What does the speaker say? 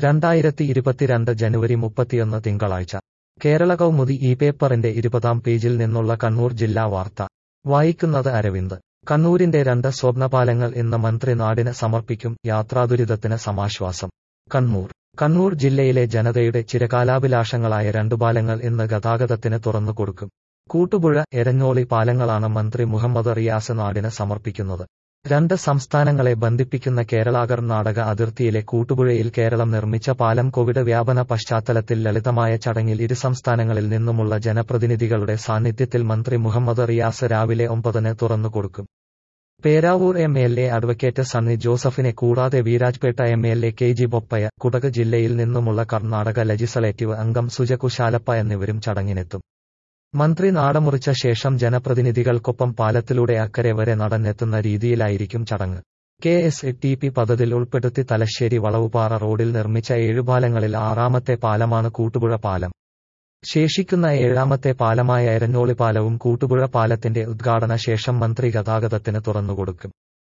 രണ്ടായിരത്തി ഇരുപത്തിരണ്ട് ജനുവരി മുപ്പത്തിയൊന്ന് തിങ്കളാഴ്ച കേരള കൗമുദി ഈ പേപ്പറിന്റെ ഇരുപതാം പേജിൽ നിന്നുള്ള കണ്ണൂർ ജില്ലാ വാർത്ത വായിക്കുന്നത് അരവിന്ദ് കണ്ണൂരിന്റെ രണ്ട് സ്വപ്നപാലങ്ങൾ ഇന്ന് മന്ത്രി നാടിന് സമർപ്പിക്കും യാത്രാദുരിതത്തിന് സമാശ്വാസം കണ്ണൂർ കണ്ണൂർ ജില്ലയിലെ ജനതയുടെ ചിരകാലാഭിലാഷങ്ങളായ രണ്ടു പാലങ്ങൾ ഇന്ന് ഗതാഗതത്തിന് തുറന്നുകൊടുക്കും കൂട്ടുപുഴ എരഞ്ഞോളി പാലങ്ങളാണ് മന്ത്രി മുഹമ്മദ് റിയാസ് നാടിന് സമർപ്പിക്കുന്നത് രണ്ട് സംസ്ഥാനങ്ങളെ ബന്ധിപ്പിക്കുന്ന കേരള കർണാടക അതിർത്തിയിലെ കൂട്ടുപുഴയിൽ കേരളം നിർമ്മിച്ച പാലം കോവിഡ് വ്യാപന പശ്ചാത്തലത്തിൽ ലളിതമായ ചടങ്ങിൽ ഇരു സംസ്ഥാനങ്ങളിൽ നിന്നുമുള്ള ജനപ്രതിനിധികളുടെ സാന്നിധ്യത്തിൽ മന്ത്രി മുഹമ്മദ് റിയാസ് രാവിലെ ഒമ്പതിന് തുറന്നുകൊടുക്കും Peravoor M L A advocate Sunny ജോസഫിനെ കൂടാതെ Virajpet M L A K G Bopaiah Kodagu ജില്ലയിൽ നിന്നുമുള്ള കർണാടക ലെജിസ്ലേറ്റീവ് അംഗം സുജകുശാലപ്പ എന്നിവരും ചടങ്ങിനെത്തും മന്ത്രി നാടമുറിച്ച ശേഷം ജനപ്രതിനിധികൾക്കൊപ്പം പാലത്തിലൂടെ അക്കരെ വരെ നടന്നെത്തുന്ന രീതിയിലായിരിക്കും ചടങ്ങ് കെ എസ് ടി പി പദ്ധതിയിൽ ഉൾപ്പെടുത്തി തലശ്ശേരി വളവുപാറ റോഡിൽ നിർമ്മിച്ച ഏഴുപാലങ്ങളിൽ ആറാമത്തെ പാലമാണ് കൂട്ടുപുഴ പാലം ശേഷിക്കുന്ന ഏഴാമത്തെ പാലമായ എരഞ്ഞോളി പാലവും കൂട്ടുപുഴ പാലത്തിന്റെ ഉദ്ഘാടന ശേഷം മന്ത്രി ഗതാഗതത്തിന് തുറന്നുകൊടുക്കും